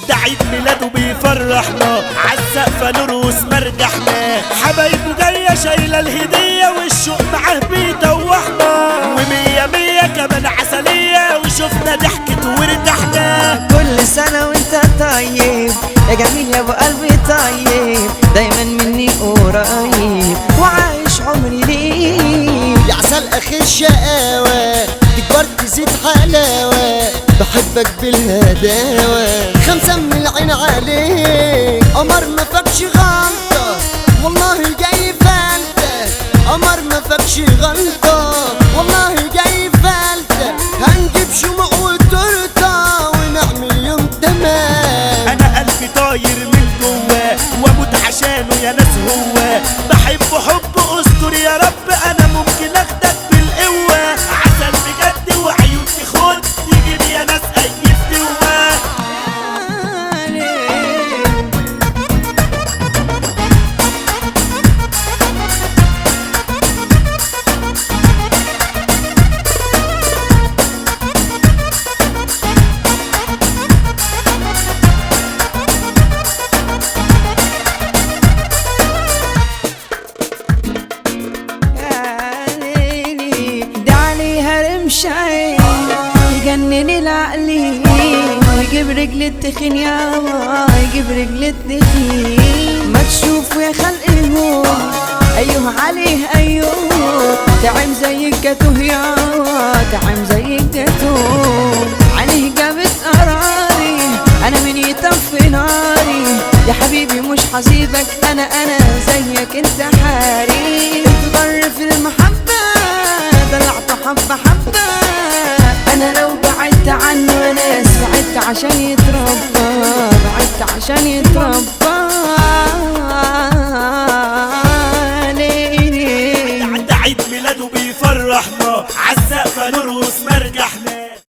ده عيد ميلاده بيفرحنا عالسقفة نرقص مرجحنا حبايبه جاية شايلة الهدية والشوق معاه بيدوحنا ومية مية كمان عسلية وشفنا ضحكة وارتحنا كل سنة وانت طيب يا جميل يا ابو قلبي طيب دايما مني قريب وعايش عمري ليك يا عسل اخي الشقاوة تكبر تزيد حلاوة بحبك بالهداوة خمسة من العين عليك قمر ما فكش غلطة والله جاي فلتة قمر ما فكش غلطة والله جاي فلتة هنجيب شموع وتورتة ونعمل يوم تمام انا قلبي طاير من جواه واموت عشانه يا ناس هو بحبه حب استر يا رب انا ممكن اخدك بالقوه عسل بجد وعيون تخد تجيب يا ناس اي استوى ده عليها رمش عين يجنن العقلي ويجيب رجل التخين يابا يجيب رجل التخين ما تشوفوا يا خلق الموت ايوه عليه ايوه تعم زي الجاتوه يابا تعم زي الجاتوه عليه جابت قراري انا من يطفي ناري يا حبيبي مش حسيبك انا انا زيك انت حاري تضر في المحبة دلعت حبة حبة انا لو بعدت عنه انا بعدت عشان يتربى بعدت عشان يتربى ليلي ده عيد ميلاده بيفرحنا عالسقفة نرقص مرجحنا